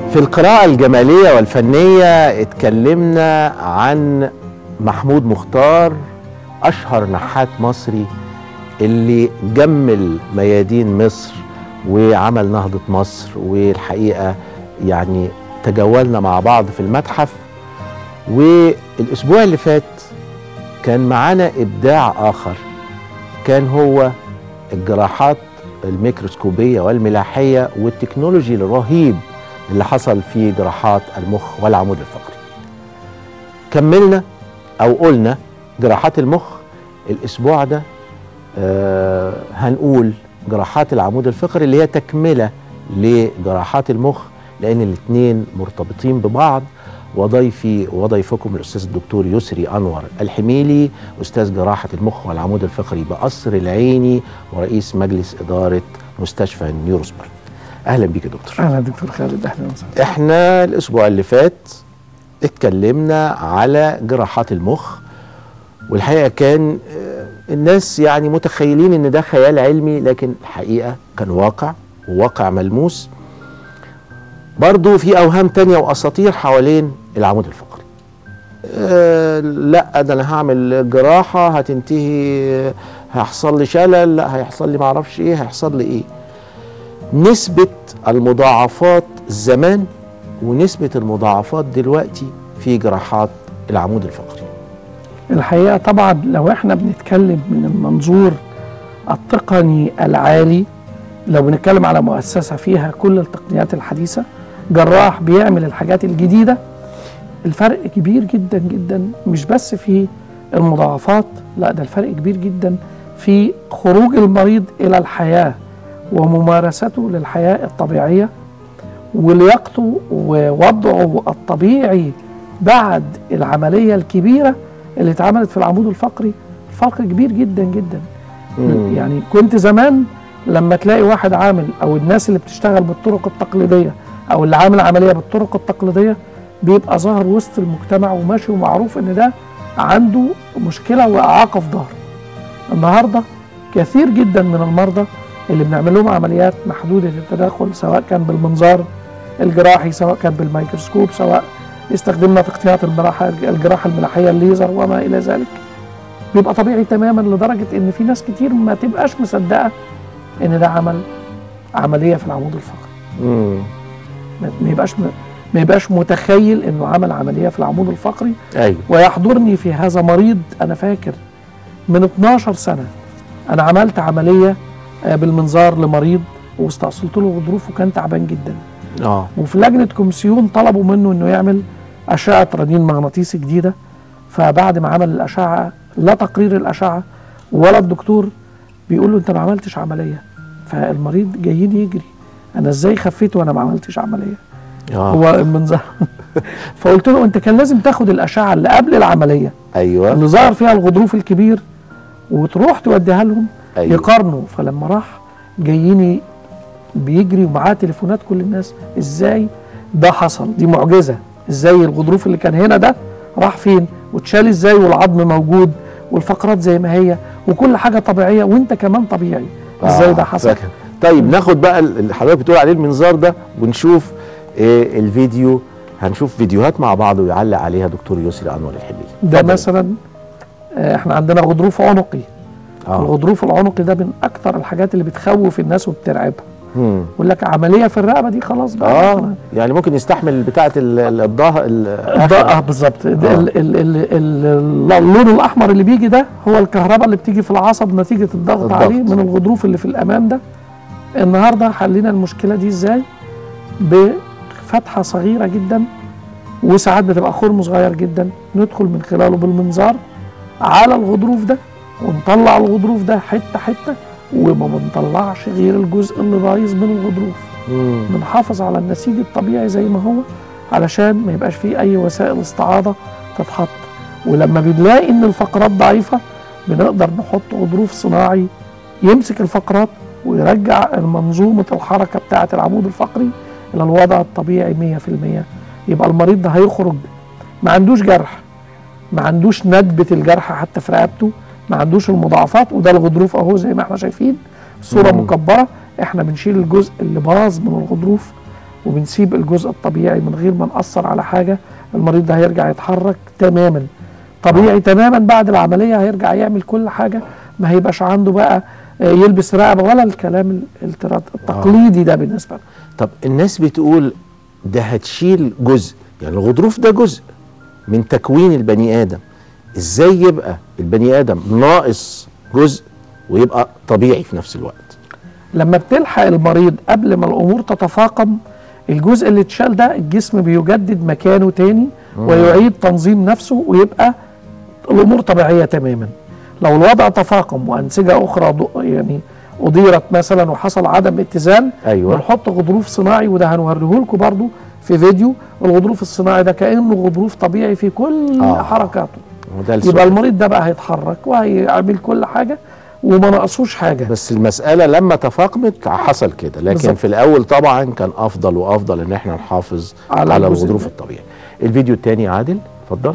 في القراءة الجمالية والفنية اتكلمنا عن محمود مختار أشهر نحات مصري اللي جمل ميادين مصر وعمل نهضة مصر والحقيقة يعني تجولنا مع بعض في المتحف والأسبوع اللي فات كان معانا إبداع آخر كان هو الجراحات الميكروسكوبية والملاحية والتكنولوجي الرهيب اللي حصل في جراحات المخ والعمود الفقري كملنا أو قلنا جراحات المخ الأسبوع ده آه هنقول جراحات العمود الفقري اللي هي تكملة لجراحات المخ لأن الاثنين مرتبطين ببعض وضيفي وضيفكم الأستاذ الدكتور يسري أنور الحميلي أستاذ جراحة المخ والعمود الفقري بقصر العيني ورئيس مجلس إدارة مستشفى نيوروسبرج أهلا بيك يا دكتور اهلا دكتور خالد اهلا وسهلا احنا الأسبوع اللي فات اتكلمنا على جراحات المخ والحقيقة كان آه، الناس يعني متخيلين ان ده خيال علمي لكن الحقيقة كان واقع وواقع ملموس برضو في اوهام تانية واساطير حوالين العمود الفقري أه لا ده انا هعمل جراحة هتنتهي هيحصل لي شلل لا هيحصل لي معرفش ايه هيحصل لي ايه نسبة المضاعفات زمان ونسبة المضاعفات دلوقتي في جراحات العمود الفقري الحقيقه طبعا لو احنا بنتكلم من المنظور التقني العالي لو بنتكلم على مؤسسه فيها كل التقنيات الحديثه جراح بيعمل الحاجات الجديده الفرق كبير جدا جدا مش بس في المضاعفات لا ده الفرق كبير جدا في خروج المريض الى الحياه وممارسته للحياه الطبيعيه ولياقته ووضعه الطبيعي بعد العمليه الكبيره اللي اتعملت في العمود الفقري فرق كبير جدا جدا مم. يعني كنت زمان لما تلاقي واحد عامل او الناس اللي بتشتغل بالطرق التقليديه او اللي عامل عمليه بالطرق التقليديه بيبقى ظاهر وسط المجتمع وماشي ومعروف ان ده عنده مشكله واعاقه في ظهره. النهارده كثير جدا من المرضى اللي بنعمل لهم عمليات محدوده التدخل سواء كان بالمنظار الجراحي سواء كان بالميكروسكوب سواء استخدمنا تقنيات المراحة الجراحه الملاحيه الليزر وما الى ذلك بيبقى طبيعي تماما لدرجه ان في ناس كتير ما تبقاش مصدقه ان ده عمل عمليه في العمود الفقري مم. ما ما يبقاش ما يبقاش متخيل انه عمل عمليه في العمود الفقري ايوه ويحضرني في هذا مريض انا فاكر من 12 سنه انا عملت عمليه آه، بالمنظار لمريض واستأصلت له غضروف وكان تعبان جدا اه وفي لجنه كومسيون طلبوا منه انه يعمل اشعه رنين مغناطيسي جديده فبعد ما عمل الاشعه لا تقرير الاشعه ولا الدكتور بيقول له انت ما عملتش عمليه فالمريض جايين يجري انا ازاي خفيت وانا ما عملتش عمليه اه هو المنظار فقلت له انت كان لازم تاخد الاشعه اللي قبل العمليه ايوه اللي ظهر فيها الغضروف الكبير وتروح توديها لهم أيوة. يقارنوا فلما راح جايين بيجري ومعاه تليفونات كل الناس ازاي ده حصل دي معجزه ازاي الغضروف اللي كان هنا ده راح فين واتشال ازاي والعظم موجود والفقرات زي ما هي وكل حاجه طبيعيه وانت كمان طبيعي ازاي ده حصل فاكر. طيب ناخد بقى اللي حضرتك بتقول عليه المنظار ده ونشوف إيه الفيديو هنشوف فيديوهات مع بعض ويعلق عليها دكتور يسري انور الحبيبي ده اتفضل. مثلا آه، احنا عندنا غضروف عنقي اه الغضروف العنقي ده من اكتر الحاجات اللي بتخوف الناس وبترعبها مم. يقول لك عمليه في الرقبه دي خلاص بقى اه يعني ممكن يستحمل بتاعه ال- ال- الظهر ال- ده اه بالظبط ده آه. ال- ال- ال- ال- اللون الاحمر اللي بيجي ده هو الكهرباء اللي بتيجي في العصب نتيجه الضغط, الضغط. عليه من الغضروف اللي في الامام ده النهارده حلينا المشكله دي ازاي بفتحه صغيره جدا وساعات بتبقى خرم صغير جدا ندخل من خلاله بالمنظار على الغضروف ده ونطلع الغضروف ده حته حته وما بنطلعش غير الجزء اللي بايظ من الغضروف مم. بنحافظ على النسيج الطبيعي زي ما هو علشان ما يبقاش فيه اي وسائل استعاضه تتحط ولما بنلاقي ان الفقرات ضعيفه بنقدر نحط غضروف صناعي يمسك الفقرات ويرجع منظومه الحركه بتاعه العمود الفقري الى الوضع الطبيعي 100% يبقى المريض ده هيخرج ما عندوش جرح ما عندوش ندبه الجرح حتى في رقبته ما عندوش المضاعفات وده الغضروف اهو زي ما احنا شايفين صوره مم. مكبره احنا بنشيل الجزء اللي باظ من الغضروف وبنسيب الجزء الطبيعي من غير ما نأثر على حاجة المريض ده هيرجع يتحرك تماما طبيعي تماما بعد العملية هيرجع يعمل كل حاجة ما هيبقاش عنده بقى آه، يلبس رقبة ولا الكلام الترا- التقليدي ده بالنسبة له طب الناس بتقول ده هتشيل جزء يعني الغضروف ده جزء من تكوين البني ادم ازاي يبقى البني ادم ناقص جزء ويبقى طبيعي في نفس الوقت لما بتلحق المريض قبل ما الامور تتفاقم الجزء اللي اتشال ده الجسم بيجدد مكانه تاني ويعيد تنظيم نفسه ويبقى الامور طبيعيه تماما لو الوضع تفاقم وانسجه اخرى ض- يعني اضيرت مثلا وحصل عدم اتزان أيوة. بنحط غضروف صناعي وده هنوريه لكم برضو في فيديو الغضروف الصناعي ده كانه غضروف طبيعي في كل آه. حركاته وده يبقى السؤال المريض ده بقى هيتحرك وهيعمل كل حاجه وما نقصوش حاجه بس المسألة لما تفاقمت حصل كده لكن بالظبط. في الأول طبعا كان أفضل وأفضل إن احنا نحافظ على على, الجزء الغضروف ده. الطبيعي الفيديو التاني عادل اتفضل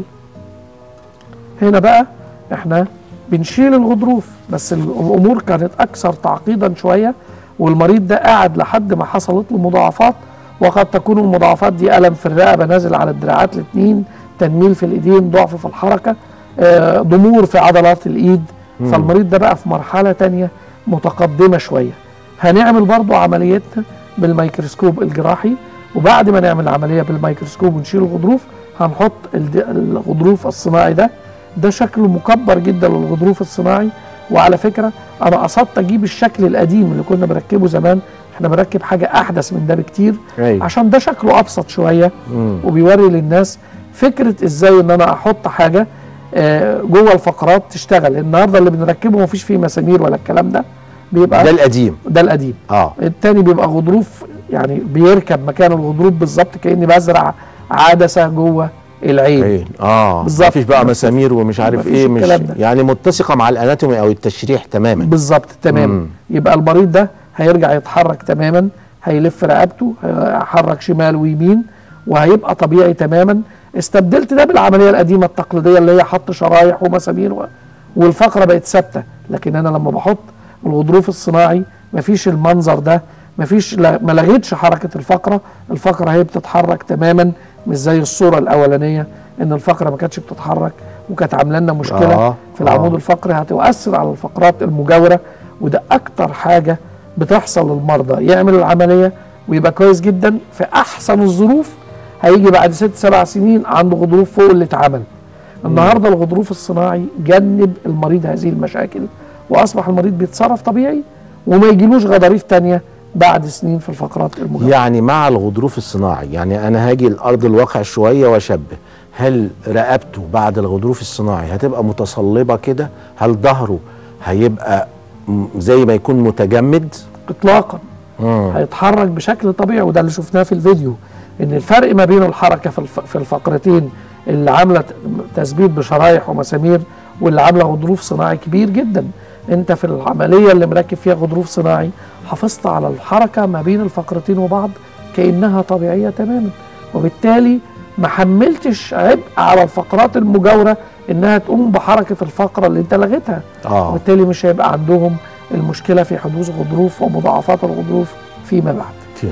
هنا بقى احنا بنشيل الغضروف بس ال- الامور كانت اكثر تعقيدا شويه والمريض ده قاعد لحد ما حصلت له مضاعفات وقد تكون المضاعفات دي الم في الرقبه نازل على الدراعات الاثنين تنميل في الايدين ضعف في الحركه آه، ضمور في عضلات الايد فالمريض ده بقى في مرحله تانية متقدمه شويه هنعمل برضو عمليتنا بالميكروسكوب الجراحي وبعد ما نعمل العمليه بالميكروسكوب ونشيل الغضروف هنحط الد- الغضروف الصناعي ده ده شكله مكبر جدا للغضروف الصناعي وعلى فكره انا قصدت اجيب الشكل القديم اللي كنا بنركبه زمان احنا بنركب حاجه احدث من ده بكتير أيوة. عشان ده شكله ابسط شويه مم. وبيوري للناس فكره ازاي ان انا احط حاجه آه، جوه الفقرات تشتغل النهارده اللي بنركبه مفيش فيه مسامير ولا الكلام ده بيبقى ده القديم ده القديم اه التاني بيبقى غضروف يعني بيركب مكان الغضروف بالظبط كاني بزرع عدسه جوه العين عين اه بالظبط. مفيش بقى مسامير ومش عارف مفيش ايه مش الكلام ده. يعني متسقة مع الاناتومي او التشريح تماما بالظبط تمام مم. يبقى المريض ده هيرجع يتحرك تماما هيلف رقبته هيحرك شمال ويمين وهيبقى طبيعي تماما استبدلت ده بالعمليه القديمه التقليديه اللي هي حط شرايح ومسامير و... والفقره بقت ثابته لكن انا لما بحط الغضروف الصناعي مفيش المنظر ده مفيش لا ما لغيتش حركه الفقره الفقره هي بتتحرك تماما مش زي الصوره الاولانيه ان الفقره ما كانتش بتتحرك وكانت عامله لنا مشكله آه، في العمود آه. الفقري هتؤثر على الفقرات المجاوره وده اكتر حاجه بتحصل للمرضى يعمل العمليه ويبقى كويس جدا في احسن الظروف هيجي بعد ست سبع سنين عنده غضروف فوق اللي اتعمل النهارده الغضروف الصناعي جنب المريض هذه المشاكل واصبح المريض بيتصرف طبيعي وما يجيلوش غضاريف تانية بعد سنين في الفقرات المجاوره يعني مع الغضروف الصناعي يعني انا هاجي الارض الواقع شويه واشبه هل رقبته بعد الغضروف الصناعي هتبقى متصلبه كده هل ظهره هيبقى م- زي ما يكون متجمد اطلاقا مم. هيتحرك بشكل طبيعي وده اللي شفناه في الفيديو ان الفرق ما بين الحركه في الف- في الفقرتين اللي عامله ت- تثبيت بشرايح ومسامير واللي عامله غضروف صناعي كبير جدا انت في العمليه اللي مركب فيها غضروف صناعي حافظت على الحركه ما بين الفقرتين وبعض كانها طبيعيه تماما وبالتالي ما حملتش عبء على الفقرات المجاوره انها تقوم بحركه الفقره اللي انت لغيتها اه وبالتالي مش هيبقى عندهم المشكله في حدوث غضروف ومضاعفات الغضروف فيما بعد تمام.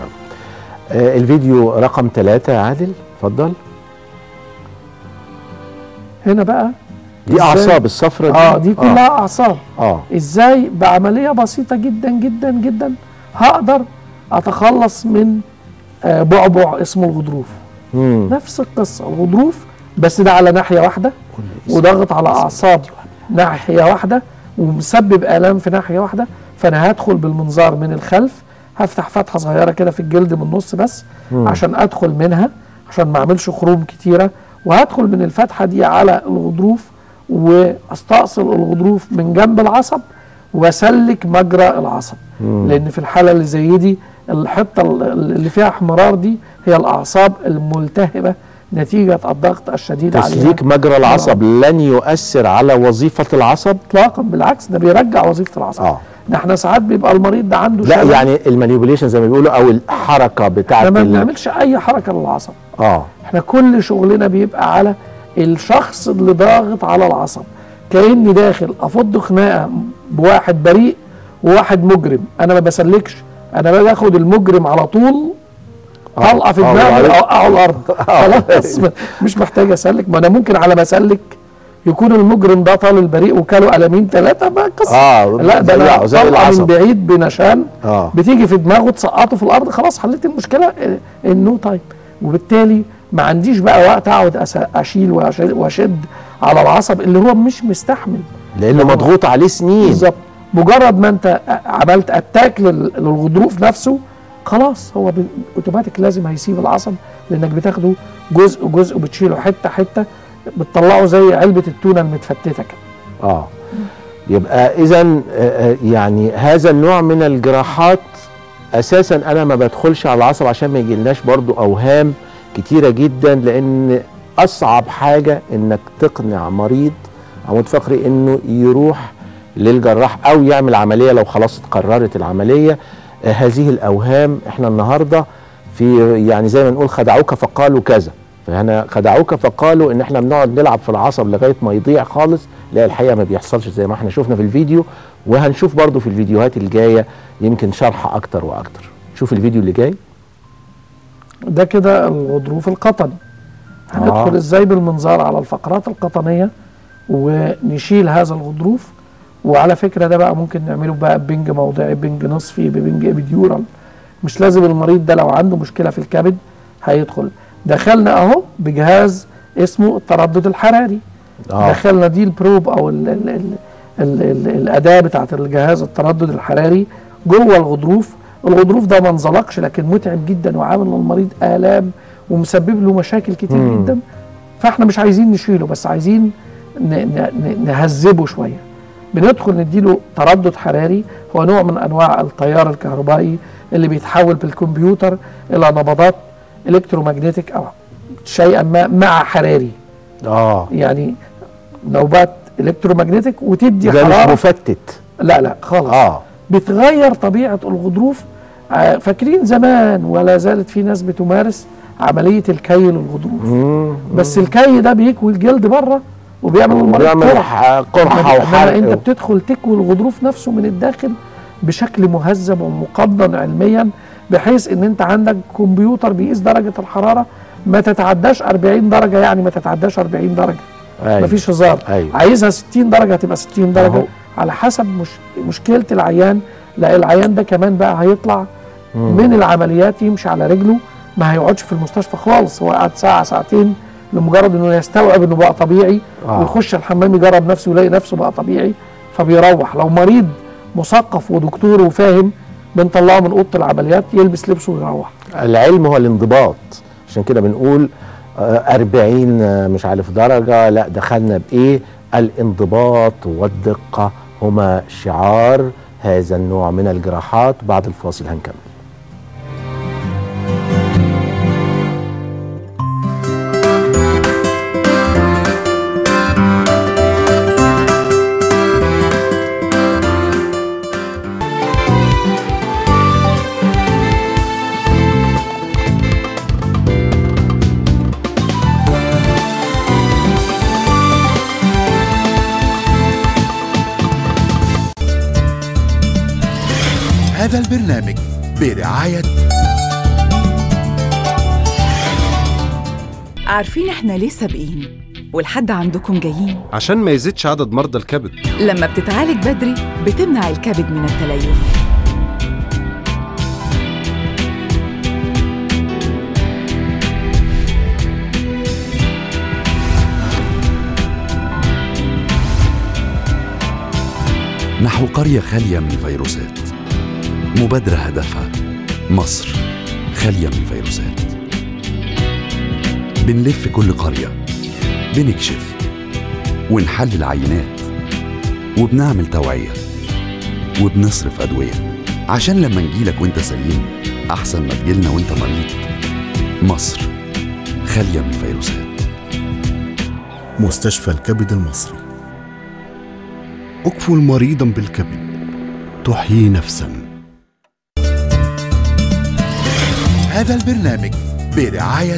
آه الفيديو رقم ثلاثة يا عادل اتفضل هنا بقى دي إزاي- اعصاب الصفرة دي اه دي كلها اعصاب اه ازاي بعمليه بسيطه جدا جدا جدا هقدر اتخلص من آه، بعبع اسمه الغضروف مم. نفس القصه الغضروف بس ده على ناحيه واحده وضغط على اعصاب ناحيه واحده ومسبب الام في ناحيه واحده فانا هدخل بالمنظار من الخلف هفتح فتحه صغيره كده في الجلد من النص بس مم. عشان ادخل منها عشان ما اعملش خروم كتيره وهدخل من الفتحه دي على الغضروف واستأصل الغضروف من جنب العصب واسلك مجرى العصب مم. لان في الحاله اللي زي دي الحته اللي فيها احمرار دي هي الاعصاب الملتهبه نتيجه الضغط الشديد عليها تسليك مجرى العصب لن يؤثر على وظيفة العصب اطلاقا بالعكس ده بيرجع وظيفه العصب اه ده احنا ساعات بيبقى المريض ده عنده لا شلل. يعني المانيبيوليشن زي ما بيقولوا او الحركة بتاعت احنا ما ال- بنعملش اي حركه للعصب اه احنا كل شغلنا بيبقى على الشخص اللي ضاغط على العصب كاني داخل افض خناقه بواحد بريء وواحد مجرم انا ما بسلكش انا باجي اخد المجرم على طول آه. طلقه في آه، دماغي وبعدين- اوقعه الارض خلاص م- مش محتاج اسلك ما انا ممكن على ما اسلك يكون المجرم ده طال البريء وكاله قلمين ثلاثه بقى قصه اه لا ده زي- انا زي طلقه من العصب بعيد بنشان اه بتيجي في دماغه تسقطه في الارض خلاص حليت المشكله النو تايم وبالتالي ما عنديش بقى وقت اقعد أس- اشيل وأش- واشد على العصب اللي هو مش مستحمل لانه مضغوط عليه سنين بالظبط مجرد ما انت عملت اتاك لل- للغضروف نفسه خلاص هو ب- اوتوماتيك لازم هيسيب العصب لانك بتاخده جزء جزء وبتشيله حته حته بتطلعه زي علبه التونه المتفتته كده اه يبقى اذا يعني هذا النوع من الجراحات اساسا انا ما بدخلش على العصب عشان ما يجيلناش برضو اوهام كتيره جدا لان اصعب حاجه انك تقنع مريض عمود فقري انه يروح للجراح او يعمل عمليه لو خلاص اتقررت العمليه آه، هذه الاوهام احنا النهارده في يعني زي ما نقول خدعوك فقالوا كذا فهنا خدعوك فقالوا ان احنا بنقعد نلعب في العصب لغايه ما يضيع خالص لا الحقيقه ما بيحصلش زي ما احنا شفنا في الفيديو وهنشوف برضو في الفيديوهات الجايه يمكن شرح اكتر واكتر شوف الفيديو اللي جاي ده كده الغضروف القطني هندخل آه. ازاي بالمنظار على الفقرات القطنيه ونشيل هذا الغضروف وعلى فكره ده بقى ممكن نعمله بقى بنج موضعي بنج نصفي ببنج ابيديورال مش لازم المريض ده لو عنده مشكله في الكبد هيدخل دخلنا اهو بجهاز اسمه التردد الحراري اه دخلنا دي البروب او ال ال ال ال ال الاداه بتاعت الجهاز التردد الحراري جوه الغضروف الغضروف ده ما انزلقش لكن متعب جدا وعامل للمريض الام ومسبب له مشاكل كتير مم. جدا فاحنا مش عايزين نشيله بس عايزين ن- ن- ن- نهذبه شويه بندخل نديله تردد حراري هو نوع من انواع التيار الكهربائي اللي بيتحول بالكمبيوتر الى نبضات الكترومagnetic او شيئا ما مع حراري اه يعني نوبات الكترومagnetic وتدي ده مش حراره مفتت لا لا خالص اه بتغير طبيعه الغضروف آه، فاكرين زمان ولا زالت في ناس بتمارس عمليه الكي للغضروف مم. بس الكي ده بيكوي الجلد بره وبيعمل المريض بيعمل قرح ح- قرحه إنما وحرق انت بتدخل تكوي الغضروف نفسه من الداخل بشكل مهذب ومقنن علميا بحيث ان انت عندك كمبيوتر بيقيس درجه الحراره ما تتعداش 40 درجه يعني ما تتعداش 40 درجه أيوة. مفيش هزار أيوة. عايزها 60 درجه هتبقى 60 درجه أهو. على حسب مش مشكله العيان لا العيان ده كمان بقى هيطلع مم. من العمليات يمشي على رجله ما هيقعدش في المستشفى خالص هو قعد ساعه ساعتين لمجرد انه يستوعب انه بقى طبيعي آه. ويخش الحمام يجرب نفسه ويلاقي نفسه بقى طبيعي فبيروح لو مريض مثقف ودكتور وفاهم بنطلعه من اوضه العمليات يلبس لبسه ويروح العلم هو الانضباط عشان كده بنقول آه، 40 آه، مش عارف درجة لا دخلنا بإيه الانضباط والدقة هما شعار هذا النوع من الجراحات بعد الفاصل هنكمل هذا البرنامج برعاية عارفين احنا ليه سابقين والحد عندكم جايين عشان ما يزيدش عدد مرضى الكبد لما بتتعالج بدري بتمنع الكبد من التليف نحو قرية خالية من الفيروسات مبادرة هدفها مصر خالية من الفيروسات بنلف كل قرية بنكشف ونحلل عينات وبنعمل توعية وبنصرف أدوية عشان لما نجيلك وانت سليم أحسن ما تجيلنا وانت مريض مصر خالية من الفيروسات مستشفى الكبد المصري اكفل مريضا بالكبد تحيي نفسا هذا البرنامج برعاية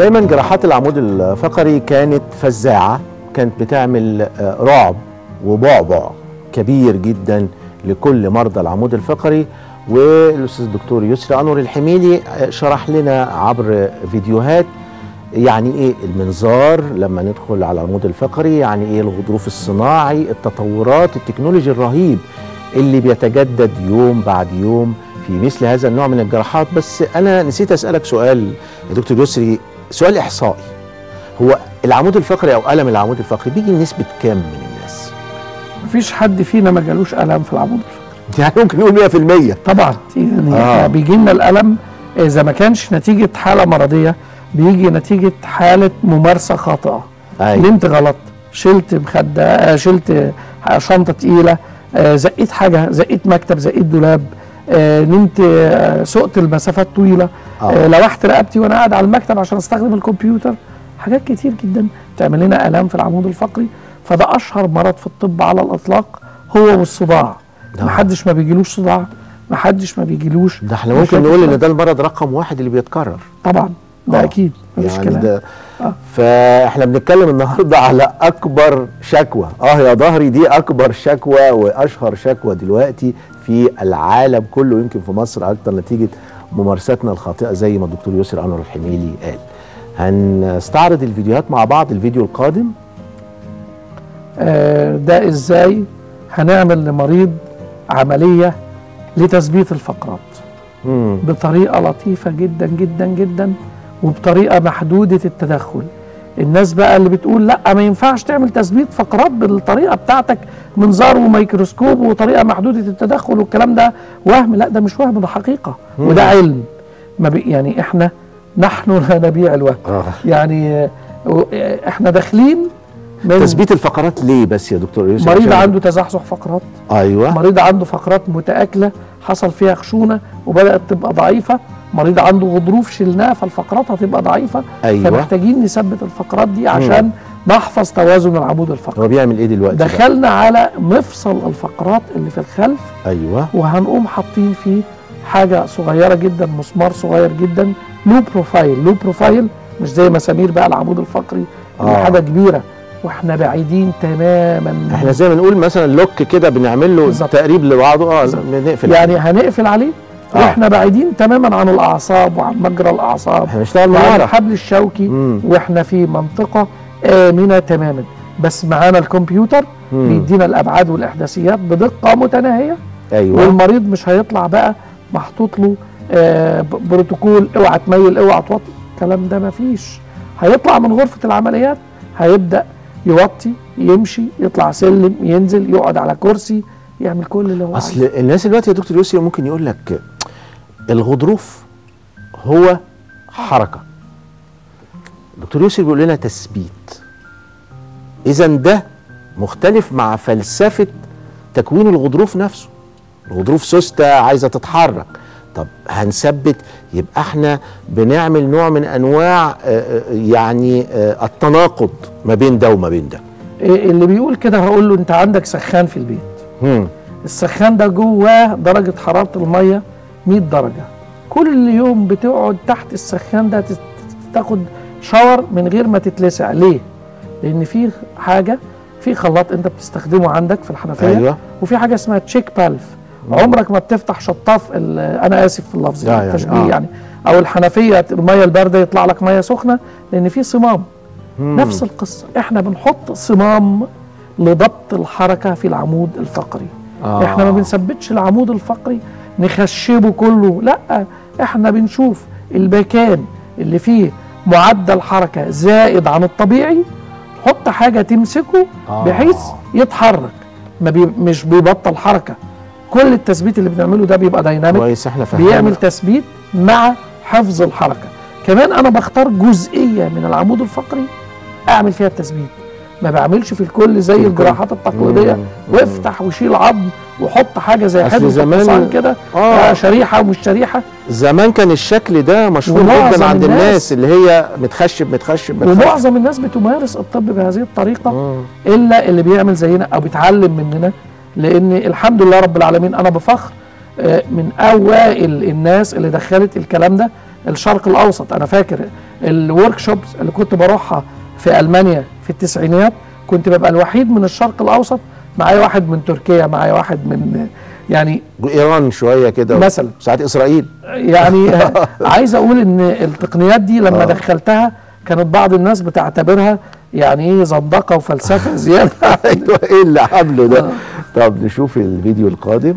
دايما جراحات العمود الفقري كانت فزاعة كانت بتعمل آه، رعب وبعبع كبير جدا لكل مرضى العمود الفقري والاستاذ الدكتور يسري انور الحميلي آه، شرح لنا عبر فيديوهات يعني ايه المنظار لما ندخل على العمود الفقري يعني ايه الغضروف الصناعي التطورات التكنولوجي الرهيب اللي بيتجدد يوم بعد يوم في مثل هذا النوع من الجراحات بس انا نسيت اسالك سؤال يا دكتور يسري سؤال احصائي هو العمود الفقري او الم العمود الفقري بيجي نسبه كام من الناس مفيش حد فينا ما جالوش الم في العمود الفقري يعني ممكن نقول 100% طبعا يعني آه. آه. بيجي لنا الالم اذا ما كانش نتيجه حاله مرضيه بيجي نتيجه حاله ممارسه خاطئه أيوة. نمت غلط شلت مخده آه، شلت آه، شنطه تقيله آه، زقيت حاجه زقيت مكتب زقيت دولاب آه، نمت آه، سقت المسافات طويله آه. آه. لوحت رقبتي وانا قاعد على المكتب عشان استخدم الكمبيوتر حاجات كتير جدا تعمل لنا الام في العمود الفقري فده اشهر مرض في الطب على الاطلاق هو والصداع آه. محدش ما بيجيلوش صداع محدش ما بيجيلوش ده احنا ممكن مشاكل نقول صداع. ان ده المرض رقم واحد اللي بيتكرر طبعا ده آه. اكيد مفيش يعني كلام ده آه. فاحنا بنتكلم النهارده على اكبر شكوى اه يا ظهري دي اكبر شكوى واشهر شكوى دلوقتي في العالم كله يمكن في مصر اكتر نتيجه ممارستنا الخاطئه زي ما الدكتور يسر انور الحميلي قال هنستعرض الفيديوهات مع بعض الفيديو القادم آه ده ازاي هنعمل لمريض عمليه لتثبيت الفقرات مم. بطريقه لطيفه جدا جدا جدا وبطريقه محدوده التدخل الناس بقى اللي بتقول لا ما ينفعش تعمل تثبيت فقرات بالطريقه بتاعتك منظار وميكروسكوب وطريقه محدوده التدخل والكلام ده وهم لا ده مش وهم ده حقيقه وده علم ما بي يعني احنا نحن لا نبيع الوهم آه. يعني آه، آه، احنا داخلين من تثبيت الفقرات ليه بس يا دكتور يوسف مريض عشان- عنده تزحزح فقرات ايوه مريض عنده فقرات متآكلة حصل فيها خشونة وبدأت تبقى ضعيفة مريض عنده غضروف شلناه فالفقرات هتبقى ضعيفة أيوة. فمحتاجين نثبت الفقرات دي عشان نحفظ توازن العمود الفقري هو بيعمل ايه دلوقتي بقى؟ دخلنا على مفصل الفقرات اللي في الخلف ايوه وهنقوم حاطين فيه حاجة صغيرة جدا مسمار صغير جدا لو بروفايل لو بروفايل مش زي مسامير بقى العمود الفقري اللي آه. حاجة كبيرة واحنا بعيدين تماما احنا زي ما نقول مثلا لوك كده بنعمل له بالظبط. تقريب لبعضه اه بالظبط. بنقفل يعني هنقفل عليه آه. واحنا بعيدين تماما عن الاعصاب وعن مجرى الاعصاب احنا بنشتغل من وعن ورا الحبل الشوكي مم. واحنا في منطقه امنه تماما بس معانا الكمبيوتر مم. بيدينا الابعاد والاحداثيات بدقه متناهيه ايوه والمريض مش هيطلع بقى محطوط له آه، ب- بروتوكول اوعى تميل اوعى توطي الكلام ده مفيش هيطلع من غرفه العمليات هيبدا يوطي يمشي يطلع سلم ينزل يقعد على كرسي يعمل كل اللي هو اصل عايزه الناس دلوقتي يا دكتور يوسف ممكن يقول لك الغضروف هو حركه دكتور يوسف بيقول لنا تثبيت اذا ده مختلف مع فلسفه تكوين الغضروف نفسه الغضروف سوسته عايزه تتحرك طب هنثبت يبقى احنا بنعمل نوع من انواع آه، آه، يعني آه، التناقض ما بين ده وما بين ده إيه اللي بيقول كده هقول له انت عندك سخان في البيت هم. السخان ده جواه درجة حرارة المية 100 درجة كل يوم بتقعد تحت السخان ده تت- تاخد شاور من غير ما تتلسع ليه؟ لأن في حاجة في خلاط أنت بتستخدمه عندك في الحنفية أيوة. وفي حاجة اسمها تشيك بالف عمرك ما بتفتح شطاف ال- أنا آسف في اللفظ لا يعني يعني، التشبيه آه. يعني أو الحنفية المية الباردة يطلع لك مية سخنة لأن في صمام نفس القصة احنا بنحط صمام لضبط الحركة في العمود الفقري آه. احنا ما بنثبتش العمود الفقري نخشبه كله لا احنا بنشوف المكان اللي فيه معدل حركة زائد عن الطبيعي نحط حاجة تمسكه آه. بحيث يتحرك ما بي مش بيبطل حركة كل التثبيت اللي بنعمله ده بيبقى دايناميك كويس احنا فهمنا بيعمل تثبيت مع حفظ الحركه كمان انا بختار جزئيه من العمود الفقري اعمل فيها التثبيت ما بعملش في الكل زي الجراحات التقليديه مم. وافتح وشيل عظم وحط حاجه زي أصل حته زمان- الحصان كده آه. آه شريحه ومش شريحه زمان كان الشكل ده مشهور ومعظم جدا عند الناس- الناس اللي هي متخشب متخشب متخشب ومعظم الناس بتمارس الطب بهذه الطريقه مم. الا اللي بيعمل زينا او بيتعلم مننا لان الحمد لله رب العالمين انا بفخر آه، من اوائل الناس اللي دخلت الكلام ده الشرق الاوسط انا فاكر الورك شوبز اللي كنت بروحها في المانيا في التسعينيات كنت ببقى الوحيد من الشرق الاوسط معايا واحد من تركيا معايا واحد من يعني ايران شويه كده مثلا. ساعات اسرائيل يعني عايز اقول ان التقنيات دي لما آه. دخلتها كانت بعض الناس بتعتبرها يعني ايه زندقه وفلسفه زياده ايوه ايه اللي عامله ده آه. طب نشوف الفيديو القادم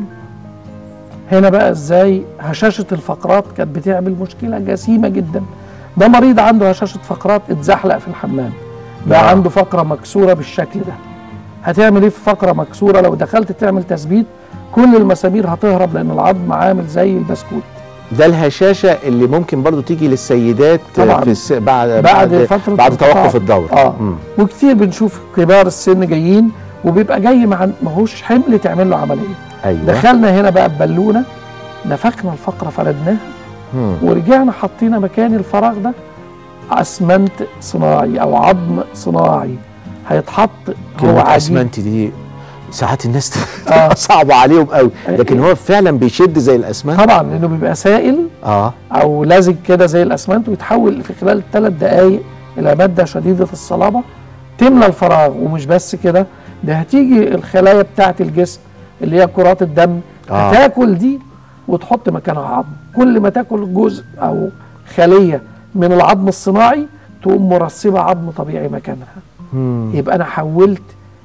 هنا بقى ازاي هشاشه الفقرات كانت بتعمل مشكله جسيمه جدا ده مريض عنده هشاشه فقرات اتزحلق في الحمام بقى آه. عنده فقره مكسوره بالشكل ده هتعمل ايه في فقره مكسوره لو دخلت تعمل تثبيت كل المسامير هتهرب لان العظم عامل زي البسكوت ده الهشاشه اللي ممكن برضو تيجي للسيدات طبعاً. في الس... بعد بعد فترة بعد انقطاع. توقف الدوره اه مم. وكتير بنشوف كبار السن جايين وبيبقى جاي مع ماهوش حمل تعمل له عمليه ايوه دخلنا هنا بقى ببالونه نفخنا الفقره فردناها مم. ورجعنا حطينا مكان الفراغ ده اسمنت صناعي او عظم صناعي هيتحط هو كلمه عجين اسمنت دي ساعات الناس آه. تبقى صعبه عليهم قوي لكن هو فعلا بيشد زي الاسمنت طبعا لانه بيبقى سائل اه او لازج كده زي الاسمنت ويتحول في خلال ثلاث دقائق الى ماده شديده الصلابه تملى الفراغ ومش بس كده ده هتيجي الخلايا بتاعه الجسم اللي هي كرات الدم آه. هتاكل دي وتحط مكانها عظم كل ما تاكل جزء او خليه من العظم الصناعي تقوم مرسبه عظم طبيعي مكانها مم. يبقى انا حولت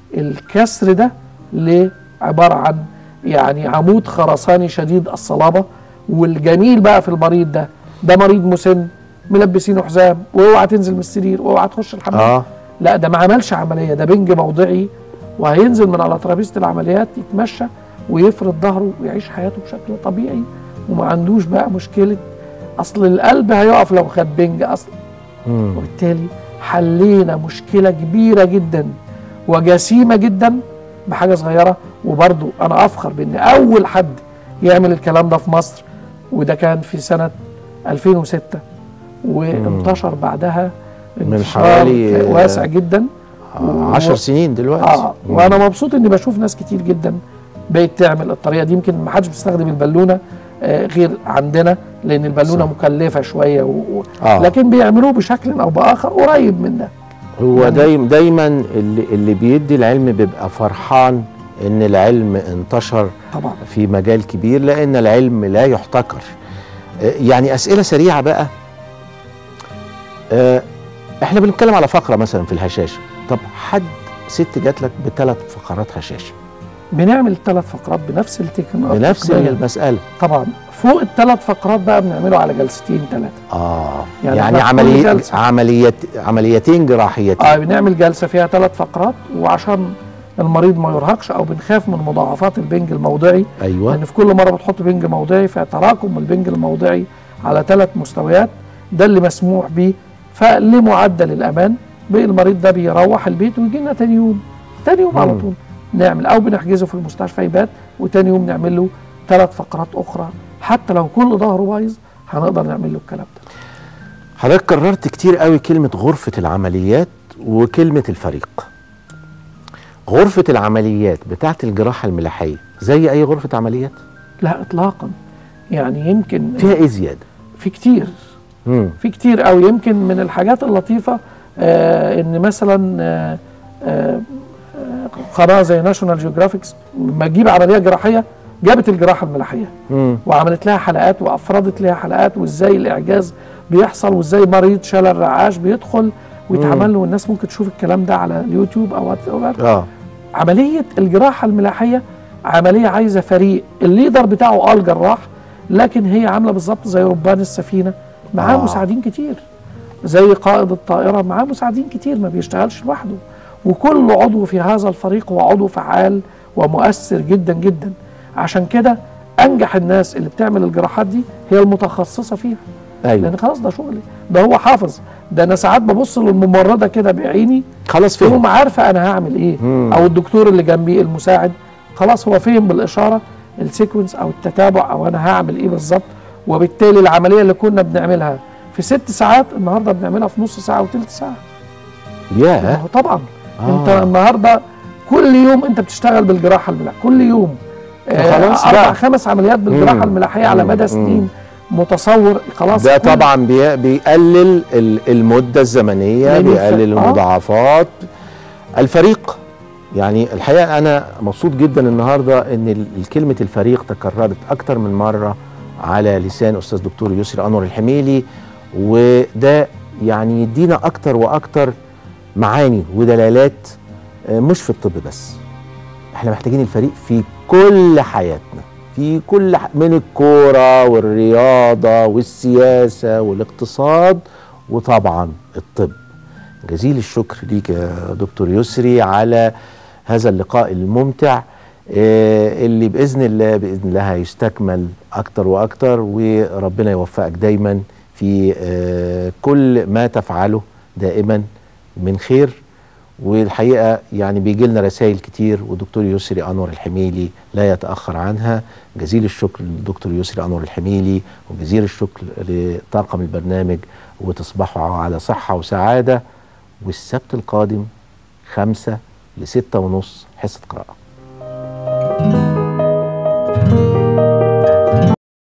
الكسر ده لعباره عن يعني عمود خرساني شديد الصلابه والجميل بقى في المريض ده ده مريض مسن ملبسينه حزام واوعى تنزل من السرير واوعى تخش الحمام اه لا ده ما عملش عمليه ده بنج موضعي وهينزل من على ترابيزه العمليات يتمشى ويفرد ظهره ويعيش حياته بشكل طبيعي وما عندوش بقى مشكله اصل القلب هيقف لو خد بنج اصلا مم. وبالتالي حلينا مشكله كبيره جدا وجسيمه جدا بحاجه صغيره وبرضو انا افخر بان اول حد يعمل الكلام ده في مصر وده كان في سنه 2006 وانتشر بعدها من انتشار حوالي- واسع جدا آه، عشر سنين دلوقتي اه مم. وانا مبسوط اني بشوف ناس كتير جدا بقت تعمل الطريقه دي يمكن ما حدش بيستخدم البالونه آه غير عندنا لان البالونه صح. مكلفه شويه و... و... آه. لكن بيعملوه بشكل او باخر قريب من ده هو يعني- دايما دايما اللي, اللي بيدي العلم بيبقى فرحان ان العلم انتشر طبعا في مجال كبير لان العلم لا يحتكر آه، يعني اسئله سريعه بقى آه، احنا بنتكلم على فقره مثلا في الهشاشه طب حد ست جات لك بثلاث فقرات هشاشه بنعمل ثلاث فقرات بنفس التكنولوجيا بنفس المساله طبعا فوق الثلاث فقرات بقى بنعمله على جلستين ثلاثه اه يعني يعني, إحنا في كل عمليه جلسة. عمليات عمليتين جراحيتين اه بنعمل جلسه فيها ثلاث فقرات وعشان المريض ما يرهقش او بنخاف من مضاعفات البنج الموضعي ايوه لان في كل مره بتحط بنج موضعي فتراكم البنج الموضعي على ثلاث مستويات ده اللي مسموح به فلمعدل الامان بقى المريض ده بيروح البيت ويجي لنا تاني يوم تاني يوم على مم. طول نعمل او بنحجزه في المستشفى يبات وتاني يوم نعمل له ثلاث فقرات اخرى حتى لو كل ظهره بايظ هنقدر نعمل له الكلام ده حضرتك كررت كتير قوي كلمة غرفة العمليات وكلمة الفريق غرفة العمليات بتاعت الجراحة الملاحية زي أي غرفة عمليات لا اطلاقا يعني يمكن فيها إيه زيادة؟ في كتير مم. في كتير قوي يمكن من الحاجات اللطيفه آه ان مثلا آه آه آه، قناه زي ناشونال جيوغرافيكس لما تجيب عمليه جراحيه جابت الجراحه الملاحيه مم. وعملت لها حلقات وافردت لها حلقات وازاي الاعجاز بيحصل وازاي مريض شلل رعاش بيدخل ويتعمل له والناس ممكن تشوف الكلام ده على اليوتيوب او وات- آه عمليه الجراحه الملاحيه عمليه عايزه فريق الليدر بتاعه اه الجراح لكن هي عامله بالظبط زي ربان السفينه معاه آه. آه. مساعدين كتير زي قائد الطائره معاه مساعدين كتير ما بيشتغلش لوحده وكل عضو في هذا الفريق هو عضو فعال ومؤثر جدا جدا عشان كده انجح الناس اللي بتعمل الجراحات دي هي المتخصصه فيها أيوه لان خلاص ده شغلي ده هو حافظ ده انا ساعات ببص للممرضه كده بعيني خلاص فهم تقوم عارفه انا هعمل ايه مم. او الدكتور اللي جنبي المساعد خلاص هو فهم بالاشاره السيكونس او التتابع او انا هعمل ايه بالظبط وبالتالي العمليه اللي كنا بنعملها في ست ساعات النهارده بنعملها في نص ساعه وثلث ساعه ياه هو طبعا آه. انت النهارده كل يوم انت بتشتغل بالجراحه الملاحيه كل يوم آه فخلاص اربع بقى. خمس عمليات بالجراحه مم. الملاحيه على مم. مدى مم. سنين متصور خلاص ده كل- طبعا بي- بيقلل ال- المده الزمنيه لأن الف- بيقلل آه. المضاعفات الفريق يعني الحقيقه انا مبسوط جدا النهارده ان ال- كلمه الفريق تكررت اكتر من مره على لسان استاذ دكتور يسري انور الحميلي وده يعني يدينا اكتر واكتر معاني ودلالات آه، مش في الطب بس احنا محتاجين الفريق في كل حياتنا في كل ح... من الكوره والرياضه والسياسه والاقتصاد وطبعا الطب جزيل الشكر ليك يا دكتور يسري على هذا اللقاء الممتع آه، اللي باذن الله باذن الله هيستكمل اكتر واكتر وربنا يوفقك دايما في آه، كل ما تفعله دائما من خير والحقيقه يعني بيجي لنا رسائل كتير ودكتور يسري انور الحميلي لا يتاخر عنها جزيل الشكر للدكتور يسري انور الحميلي وجزيل الشكر لطاقم البرنامج وتصبحوا على صحه وسعاده والسبت القادم خمسة لستة ونص حصة قراءة